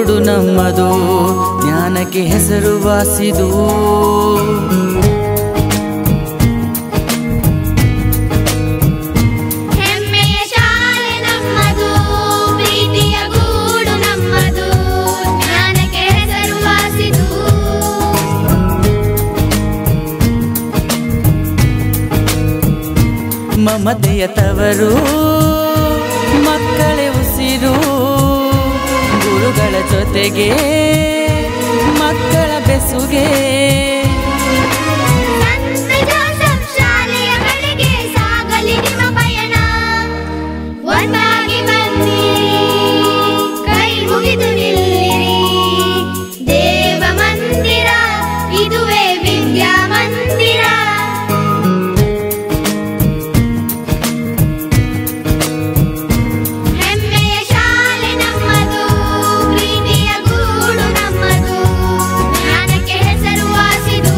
ಗೂಡು ನಮ್ಮದು ಜ್ಞಾನಕ್ಕೆ ಹೆಸರುವಾಸಿದು ಹೆಮ್ಮೆಯ ಶಾಲೆ ನಮ್ಮದು ಪ್ರೀತಿಯ ಗೂಡು ನಮ್ಮದು ಜ್ಞಾನಕ್ಕೆ ಹೆಸರುವಾಸಿದು ಮಮತೆಯ ತವರು ಮಕ್ಕಳೇ ಉಸಿರು ಗುರುಗಳ ಜೊತೆಗೆ ಮಕ್ಕಳ ಬೆಸುಗೆ ಸಂತ ಜೋಸೆಫ್ ಶಾಲೆಯ ಕಡೆಗೆ ಸಾಗಲಿ ನಿಮ್ಮ ಪಯಣ ಒಂದಾಗಿ ಬಂದಿರಿ ಕೈ ಮುಗಿದು ನಿಲ್ಲಿರಿ ದೇವ ಮಂದಿರ ಇದುವೇ ವಿದ್ಯಾ ಮಂದಿರ ಹೆಮ್ಮೆಯ ಶಾಲೆ ನಮ್ಮದು ಪ್ರೀತಿಯ ಗೂಡು ನಮ್ಮದು ಜ್ಞಾನಕ್ಕೆ ಹೆಸರುವಾಸಿದು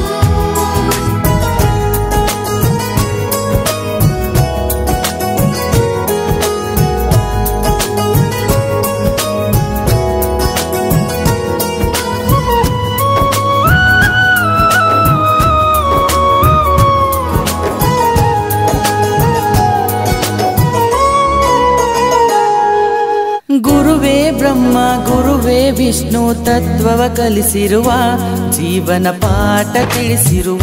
ಗುರುವೇ ಬ್ರಹ್ಮ ಗುರುವೇ ವಿಷ್ಣು ತತ್ವವ ಕಲಿಸಿರುವ ಜೀವನ ಪಾಠ ತಿಳಿಸಿರುವ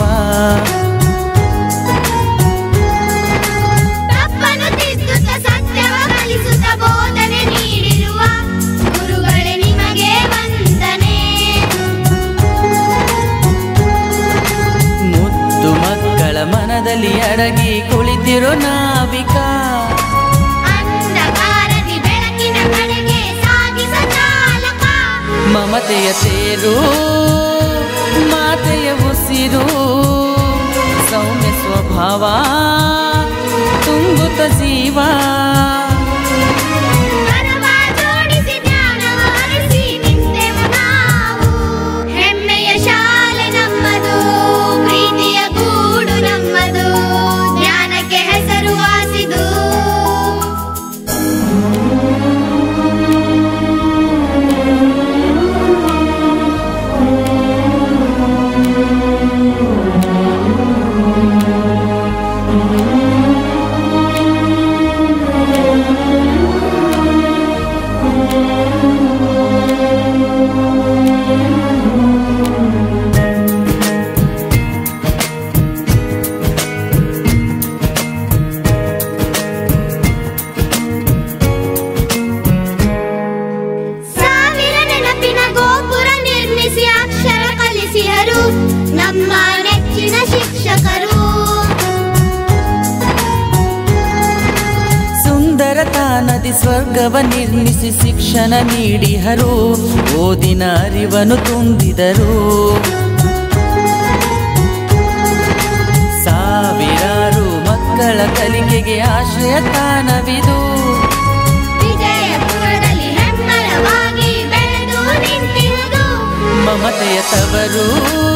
ತಪ್ಪನು ತಿದ್ದುತ್ತ ಸತ್ಯವ ಕಲಿಸುತ್ತ ಬೋಧನೆ ನೀಡಿರುವ ಗುರುಗಳೇ ನಿಮಗೆ ವಂದನೆ ಮುದ್ದು ಮಕ್ಕಳ ಮನದಲ್ಲಿ ಅಡಗಿ ಕುಳಿತಿರೋ ನಾವಿಕ ಅಂಧಕಾರದಿ ಬೆಳಕಿನ ಕಡೆಗೆ ಸಾಗಿಸ ಚಾಲಕ ಮಮತೆಯ ತೇರು ಮಾತೆಯ ಉಸಿರು ಸೌಮ್ಯ ಸ್ವಭಾವ ತುಂಬುತ್ತ ಜೀವ ಕರವ ಜೋಡಿಸಿ ಜ್ಞಾನವ ಹರಿಸಿ ನಿಂತೆವು ನಾವು ಹೆಮ್ಮೆಯ ಶಾಲೆ ನಮ್ಮದು ಪ್ರೀತಿಯ ಗೂಡು ನಮ್ಮದು ಜ್ಞಾನಕ್ಕೆ ಹೆಸರುವಾಸಿದು ಸಾವಿರ ನೆನಪಿನ ಗೋಪುರ ನಿರ್ಮಿಸಿ ಅಕ್ಷರ ಕಲಿಸಿದರು ನಮ್ಮ ನೆಚ್ಚಿನ ಶಿಕ್ಷಕರು ಸುಂದರ ತಾನದಿ ಸ್ವರ್ಗವ ನಿರ್ಮಿಸಿ ಶಿಕ್ಷಣ ನೀಡಿಹರು ಓದಿನ ಅರಿವನ್ನು ತುಂಬಿದರು ಸಾವಿರಾರು ಮಕ್ಕಳ ಕಲಿಕೆಗೆ ಆಶ್ರಯ ತಾಣವಿದು ವಿಜಯಪುರದಲ್ಲಿ ಹೆಮ್ಮರವಾಗಿ ಬೆಳೆದು ನಿಂತಿರುವುದು ಮಮತೆಯ ತವರು